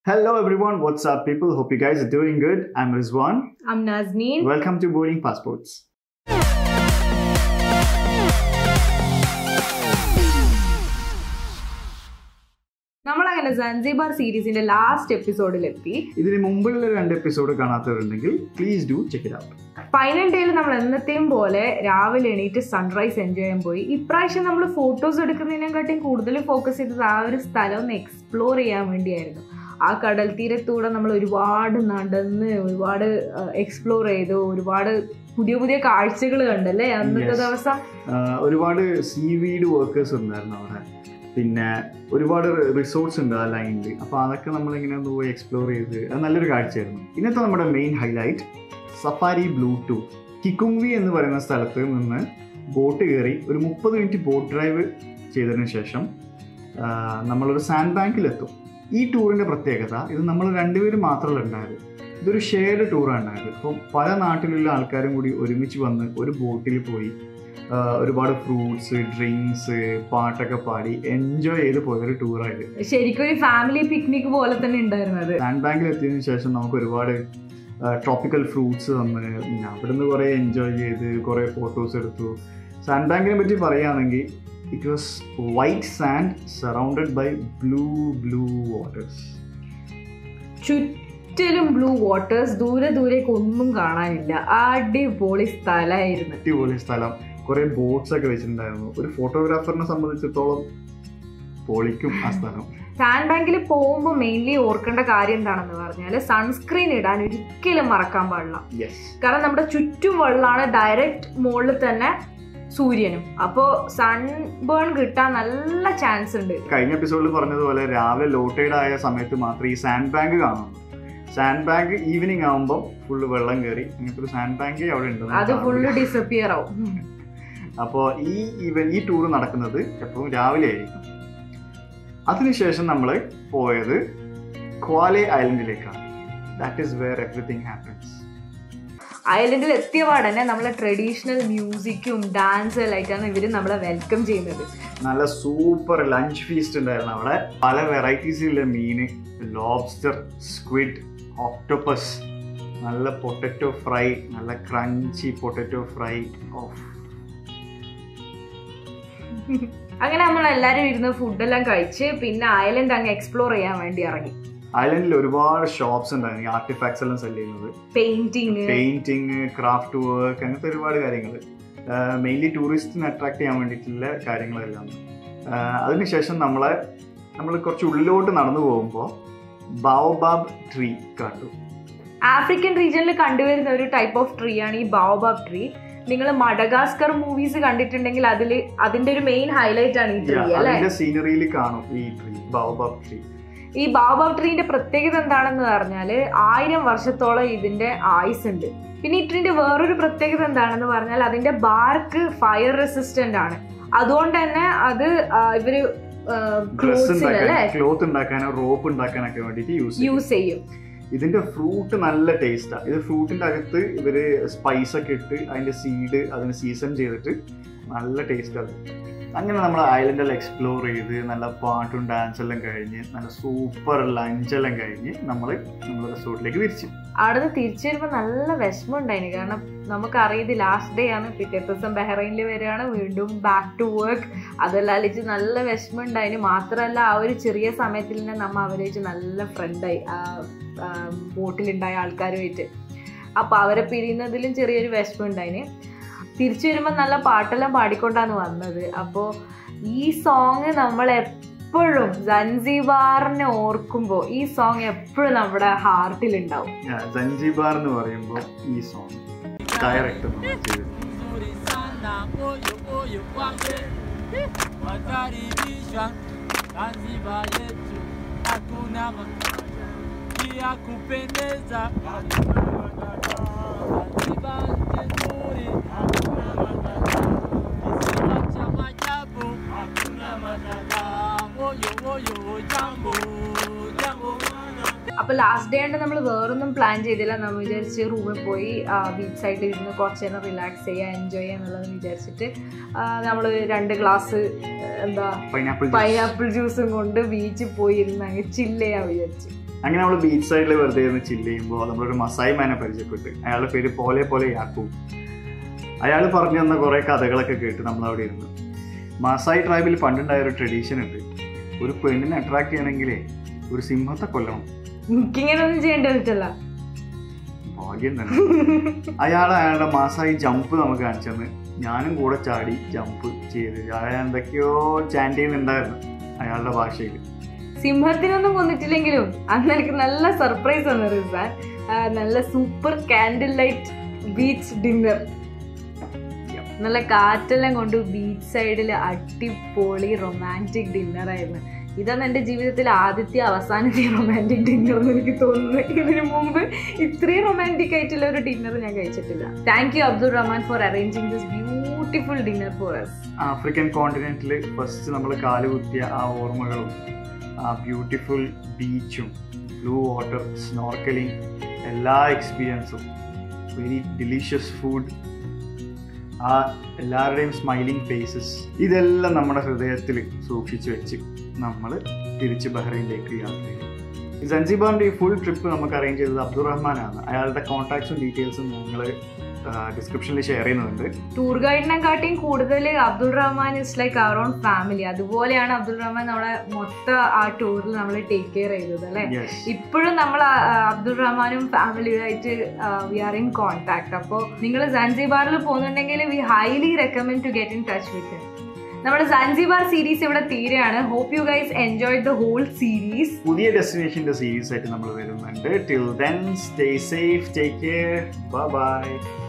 Hello everyone, what's up people? Hope you guys are doing good. I'm Rizwan. I'm Nazneen. Welcome to Boarding Passports. നമ്മളങ്ങനെ സൻസിബാർ സീരീസിന്റെ last എപ്പിസോഡിലെത്തി ഇതിന് മുമ്പുള്ള രണ്ട് episode കാണാത്തവരുണ്ടെങ്കിൽ please do check it out final ഡേയിൽ നമ്മൾ എന്നത്തെയും പോലെ രാവിലെ എണീറ്റ് സൺറൈസ് എൻജോയ് ചെയ്യാൻ പോയി ഇപ്രാവശ്യം നമ്മൾ ഫോട്ടോസ് എടുക്കുന്നതിനെക്കാട്ടിയും കൂടുതൽ ഫോക്കസ് ചെയ്തത് ആ ഒരു സ്ഥലം ഒന്ന് എക്സ്പ്ലോർ ചെയ്യാൻ വേണ്ടിയായിരുന്നു ആ കടൽ തീരത്തൂടെ നമ്മൾ ഒരുപാട് നടന്ന് ഒരുപാട് എക്സ്പ്ലോർ ചെയ്തു ഒരുപാട് പുതിയ പുതിയ കാഴ്ചകൾ കണ്ടല്ലേ അന്നത്തെ Yes. ദിവസം ഒരുപാട് സീവീഡ് വർക്കേഴ്സ് ഉണ്ടായിരുന്നു അവിടെ പിന്നെ ഒരുപാട് റിസോർട്ട്സ് ഉണ്ട് ആ ലൈനിൽ അപ്പോൾ അതൊക്കെ നമ്മളിങ്ങനെ ഒന്ന് പോയി എക്സ്പ്ലോർ ചെയ്ത് അത് നല്ലൊരു കാഴ്ചയായിരുന്നു ഇന്നത്തെ നമ്മുടെ main highlight safari blue tour കിക്കുംവി എന്ന് പറയുന്ന സ്ഥലത്ത് നിന്ന് ബോട്ട് കയറി ഒരു മുപ്പത് മിനിറ്റ് ബോട്ട് ഡ്രൈവ് ചെയ്തതിന് ശേഷം ആ, നമ്മളൊരു സാൻഡ് ബാങ്കിലെത്തും ഈ ടൂറിൻ്റെ പ്രത്യേകത ഇത് നമ്മൾ രണ്ടുപേരും മാത്രമല്ല ഉണ്ടായത് ഇതൊരു ഷെയർഡ് ടൂറാണ് ഉണ്ടായത് അപ്പം പല നാട്ടിലുള്ള ആൾക്കാരും കൂടി ഒരുമിച്ച് വന്ന് ഒരു ബോട്ടിൽ പോയി ആ, ഒരുപാട് ഫ്രൂട്ട്സ് ഡ്രിങ്ക്സ് പാട്ടൊക്കെ പാടി എൻജോയ് ചെയ്ത് പോയൊരു ടൂറായത് ശരിക്കും ഒരു ഫാമിലി പിക്നിക് പോലെ തന്നെ ഉണ്ടായിരുന്നത് സാൻഡ് ബാങ്കിൽ എത്തിയതിനു ശേഷം നമുക്ക് ഒരുപാട് ട്രോപ്പിക്കൽ ഫ്രൂട്ട്സ് തന്ന് പിന്നെ അവിടുന്ന് കുറേ എൻജോയ് ചെയ്ത് കുറേ ഫോട്ടോസ് എടുത്തു സാൻഡ് ബാങ്കിനെ പറ്റി പറയുകയാണെങ്കിൽ it was white sand surrounded by blue blue waters ചുറ്റിലും ബ്ലൂ വാട്ടേഴ്സ് ദൂരെ ദൂരേക്ക് ഒന്നും കാണാനില്ല അടിപൊളി സ്ഥലമായിരുന്നു അടിപൊളി സ്ഥലം കുറേ ബോട്ട്സ് ഒക്കെ വെച്ചിട്ടുണ്ടായിരുന്നു ഒരു ഫോട്ടോഗ്രാഫറിനെ സംബന്ധിച്ചിടത്തോളം പൊളിക്കും ആ സ്ഥലം സാൻഡ് ബാങ്കിൽ പോകുമ്പോൾ മെയിൻലി ഓർക്കേണ്ട കാര്യം എന്താണെന്ന് പറഞ്ഞാൽ സൺസ്ക്രീൻ ഇടാൻ ഒരിക്കലും മറക്കാൻ പാടില്ല യെസ് കാരണം നമ്മുടെ ചുറ്റും വെള്ളമാണ് ഡയറക്റ്റ് മുകളിൽ തന്നെ സൂര്യനും അപ്പോൾ സൺബേൺ കിട്ടാൻ നല്ല ചാൻസ് ഉണ്ട് കഴിഞ്ഞ എപ്പിസോഡിൽ പറഞ്ഞതുപോലെ രാവിലെ ലോ ടൈഡ് ആയ സമയത്ത് മാത്രമേ ഈ സാൻഡ് ബാങ്ക് കാണുള്ളൂ സാൻഡ് ബാങ്ക് ഈവനിങ് ആകുമ്പോൾ ഫുള്ള് വെള്ളം കയറി അങ്ങനത്തെ ഒരു സാൻഡ് ബാങ്ക് അവിടെ ഉണ്ട് അത് ഫുള്ള് ഡിസപ്പിയർ ആവും അപ്പോൾ ഈ ഈവൻ ഈ ടൂർ നടക്കുന്നത് എപ്പോഴും രാവിലെ ആയിരിക്കും അതിനുശേഷം നമ്മൾ പോയത് ക്വാലെ ഐലൻഡിലേക്കാണ് that is where everything happens ഐലൻഡിൽ എത്തിയ പാടന്നെ നമ്മളെ ട്രഡീഷണൽ മ്യൂസിക്കും ഡാൻസ് എല്ലായിട്ടാണ് ഇവർ നമ്മളെ വെൽക്കം ചെയ്യുന്നത് നല്ല സൂപ്പർ ലഞ്ച് ഫീസ്റ്റ് ഉണ്ടായിരുന്നു അവിടെ പല വെറൈറ്റീസിലുള്ള മീന് ലോബ്സ്റ്റർ സ്ക്വിഡ് ഓക്ടോപ്പസ് നല്ല പൊട്ടറ്റോ ഫ്രൈ നല്ല ക്രഞ്ചി പൊട്ടറ്റോ ഫ്രൈ ഓഫ് അങ്ങനെ നമ്മൾ എല്ലാവരും ഇരുന്ന് ഫുഡെല്ലാം കഴിച്ച് പിന്നെ ഐലൻഡ് അങ്ങ് എക്സ്പ്ലോർ ചെയ്യാൻ വേണ്ടി ഇറങ്ങി ഐലൻഡിൽ ഒരുപാട് ഷോപ്സ് ഉണ്ടായിരുന്നു ആർട്ടിഫാക്ട്സ് എല്ലാം സെല് ചെയ്യുന്നത് പെയിന്റിങ് പെയിന്റിങ് ക്രാഫ്റ്റ് വർക്ക് അങ്ങനത്തെ ഒരുപാട് കാര്യങ്ങൾ മെയിൻലി ടൂറിസ്റ്റിനെ അട്രാക്ട് ചെയ്യാൻ വേണ്ടിയിട്ടുള്ള കാര്യങ്ങളെല്ലാം ആഹ് അതിനുശേഷം നമ്മളെ നമ്മൾ കുറച്ച് ഉള്ളിലോട്ട് നടന്നു പോകുമ്പോൾ ബാബാബ് ട്രീ കണ്ടു ആഫ്രിക്കൻ റീജിയനിൽ കണ്ടുവരുന്ന ഒരു ടൈപ്പ് ഓഫ് ട്രീ ആണ് ഈ ബാവബാബ് ട്രീ നിങ്ങൾ മഡഗാസ്കർ മൂവീസ് കണ്ടിട്ടുണ്ടെങ്കിൽ അതിൽ അതിന്റെ ഒരു മെയിൻ ഹൈലൈറ്റ് ആണ് ഈ ട്രീ Yeah, അല്ലെ അതിന്റെ സീനറിയിൽ കാണും ഈ ട്രീ ബാബാബ് ട്രീ ഈ ബാവബാബ് ട്രീന്റെ പ്രത്യേകത എന്താണെന്ന് പറഞ്ഞാല് ആയിരം വർഷത്തോളം ഇതിന്റെ ആയുസ് ഉണ്ട് പിന്നെ ഈ ട്രീന്റെ വേറൊരു പ്രത്യേകത എന്താണെന്ന് പറഞ്ഞാൽ അതിന്റെ ബാർക്ക് ഫയർ റെസിസ്റ്റന്റ് ആണ് അതുകൊണ്ട് തന്നെ അത് ആ, ഇവര് ഡ്രസ് ക്ലോത്ത്സിൽ ഉണ്ടാക്കാൻ അല്ലെ ക്ലോത്ത് ഉണ്ടാക്കാനോ റോപ്പ് ഉണ്ടാക്കാനൊക്കെ വേണ്ടിയിട്ട് യൂസ് ചെയ്യും യൂസ് ചെയ്യും ഇതിന്റെ ഫ്രൂട്ട് നല്ല ടേസ്റ്റാണ് ഇത് ഫ്രൂട്ടിന്റെ അകത്ത് ഇവര് സ്പൈസ് ഒക്കെ ഇട്ട് അതിന്റെ സീഡ് അതിന് സീസൺ ചെയ്തിട്ട് നല്ല ടേസ്റ്റ് അത് അങ്ങനെ നമ്മൾ ഐലൻഡെല്ലാം എക്സ്പ്ലോർ ചെയ്ത് നല്ല പാട്ടും ഡാൻസ് എല്ലാം കഴിഞ്ഞ് നല്ല സൂപ്പർ ലഞ്ചെല്ലാം കഴിഞ്ഞ് നമ്മൾ നമ്മുടെ റിസോർട്ടിലേക്ക് തിരിച്ചു അവിടുന്ന് തിരിച്ചു വരുമ്പോൾ നല്ല വിഷമം ഉണ്ടായിന് കാരണം നമുക്കറിയത് ലാസ്റ്റ് ഡേ ആണ് പിറ്റേ ദിവസം ബഹ്റൈനിൽ വരികയാണ് വീണ്ടും ബാക്ക് ടു വർക്ക് അതെല്ലാം അലിച്ച് നല്ല വിഷമം ഉണ്ടായിന് മാത്രമല്ല ആ ഒരു ചെറിയ സമയത്തിൽ തന്നെ നമ്മ അവരെ വെച്ച് നല്ല ഫ്രണ്ടായി ബോട്ടിലുണ്ടായ ആൾക്കാരുമായിട്ട് അപ്പോൾ അവരെ പിരിയുന്നതിലും ചെറിയൊരു വിഷമം ഉണ്ടായിന് തിരിച്ചു വരുമ്പോൾ നല്ല പാട്ടെല്ലാം പാടിക്കൊണ്ടാണ് വന്നത് അപ്പോൾ ഈ സോങ് നമ്മൾ എപ്പോഴും സൻസിബാറിനെ ഓർക്കുമ്പോൾ ഈ സോങ് എപ്പോഴും നമ്മുടെ ഹാർട്ടിലുണ്ടാവും സഞ്ജീബാർ എന്ന് പറയുമ്പോൾ ഈ സോങ് ഡയറക്റ്റ് നമ്മൾ ചെയ്തു nzuri sana moyo moyo wangu wakaribishwa Zanzibar yetu hakuna matata ya kupendeza Zanzibar nzuri hakuna matata kisiwa cha maajabu hakuna matata moyo moyo jambo jambo അപ്പൊ ലാസ്റ്റ് ഡേ ആണ്ട് നമ്മൾ വേറൊന്നും പ്ലാൻ ചെയ്തില്ല നമ്മൾ വിചാരിച്ച് റൂമിൽ പോയി ബീച്ച് സൈഡിൽ ഇരുന്ന് കുറച്ച് നേരം റിലാക്സ് ചെയ്യുക എൻജോയ് ചെയ്യുക എന്നുള്ളത് വിചാരിച്ചിട്ട് നമ്മൾ രണ്ട് ഗ്ലാസ് എന്താ പൈനാപ്പിൾ പൈനാപ്പിൾ ജ്യൂസും കൊണ്ട് ബീച്ചിൽ പോയി ഇരുന്ന് അങ്ങ് ചില്ല് ചെയ്യാൻ വിചാരിച്ചു അങ്ങനെ നമ്മൾ ബീച്ച് സൈഡിൽ വെറുതെ ഇരുന്ന് ചില്ല് ചെയ്യുമ്പോൾ നമ്മളൊരു മസായി മാനെ പരിചയപ്പെട്ട് അയാളുടെ പേര് പോലെ പോലെ യാക്കൂ അയാൾ പറഞ്ഞു തന്ന കുറേ കഥകളൊക്കെ കേട്ട് നമ്മൾ അവിടെ ഇരുന്നു മാസായി ട്രൈബിൽ പണ്ടുണ്ടായ ഒരു ട്രഡീഷൻ ഉണ്ട് ഒരു പെണ്ണിനെ അട്രാക്ട് ചെയ്യണമെങ്കിലേ ഒരു സിംഹത്തെ കൊല്ലണം എനിക്കിങ്ങനെ ഒന്നും ചെയ്യേണ്ടി വന്നിട്ടല്ല ഭാഗ്യം തന്നെ അയാൾ അയാളുടെ മാസായി ജമ്പ് നമുക്ക് കാണിച്ചു തന്ന് ഞാനും കൂടെ ചാടി ജമ്പ് ചെയ്ത് അയാൾ എന്തൊക്കെയോ ചാൻഡ് ചെയ്യുന്നുണ്ടായിരുന്നു അയാളുടെ ഭാഷയിൽ സിംഹത്തിനൊന്നും കൊന്നിട്ടില്ലെങ്കിലും അന്ന് എനിക്ക് നല്ല സർപ്രൈസ് ആണ് റിസാൻ ആ, നല്ല super candle light beach dinner നല്ല കാറ്റെല്ലാം കൊണ്ട് ബീച്ച് സൈഡിൽ അടിപൊളി റൊമാൻറ്റിക് ഡിന്നർ ആയിരുന്നു ഇതാണ് എൻ്റെ ജീവിതത്തിൽ ആദ്യത്തെ അവസാനത്തെ റൊമാൻറ്റിക് ഡിന്നർ എന്ന് എനിക്ക് തോന്നുന്നു ഇതിനു മുമ്പ് ഇത്രയും റൊമാൻറ്റിക് ആയിട്ടുള്ള ഒരു ഡിന്നർ ഞാൻ കഴിച്ചിട്ടില്ല thank you Abdul Rahman for arranging this beautiful dinner for us African കോണ്ടിനെന്റിൽ ഫസ്റ്റ് നമ്മൾ കാലുകുത്തിയ ആ ഓർമ്മകളും ആ ബ്യൂട്ടിഫുൾ ബീച്ചും ബ്ലൂ വാട്ടർ സ്നോർക്കലിംഗ് എല്ലാ എക്സ്പീരിയൻസും വെരി ഡിലീഷ്യസ് ഫുഡ് ആ എല്ലാവരുടെയും സ്മൈലിംഗ് ഫേസസ് ഇതെല്ലാം നമ്മുടെ ഹൃദയത്തിൽ സൂക്ഷിച്ചു വെച്ച് നമ്മൾ തിരിച്ച് ബഹ്റൈനിലേക്ക് യാത്ര ചെയ്തു സൻസിബാറിൻ്റെ ഈ ഫുൾ ട്രിപ്പ് നമുക്ക് അറേഞ്ച് ചെയ്തത് അബ്ദുൾ റഹ്മാനാണ് അയാളുടെ കോൺടാക്ട്സും ഡീറ്റെയിൽസും ഞങ്ങൾ ഡിസ്ക്രിപ്ഷനിൽ ഷെയർ ചെയ്യുന്നുണ്ട് ടൂർ ഗൈഡിനെക്കാട്ടിയും കൂടുതൽ Abdul Rahman is like our own family അതുപോലെയാണ് അബ്ദുൾ റഹ്മാൻ നമ്മളെ മൊത്തം ആ ടൂറിൽ നമ്മൾ ടേക്ക് കെയർ ചെയ്തത് അല്ലേ യെസ് ഇപ്പോഴും നമ്മൾ അബ്ദുൾ റഹ്മാനും ഫാമിലിയുമായിട്ട് വി ആർ ഇൻ കോൺടാക്ട് അപ്പോൾ നിങ്ങൾ സാൻസിബാറിൽ പോകുന്നുണ്ടെങ്കിൽ we highly recommend to get in touch with നമ്മുടെ സാൻസിബാർ സീരീസ് ഇവിടെ തീരെയാണ് hope you guys enjoy the whole series പുതിയ ഡെസ്റ്റിനേഷൻ്റെ സീരീസ് ആയിട്ട് നമ്മൾ വരുന്നുണ്ട് till then stay safe take care by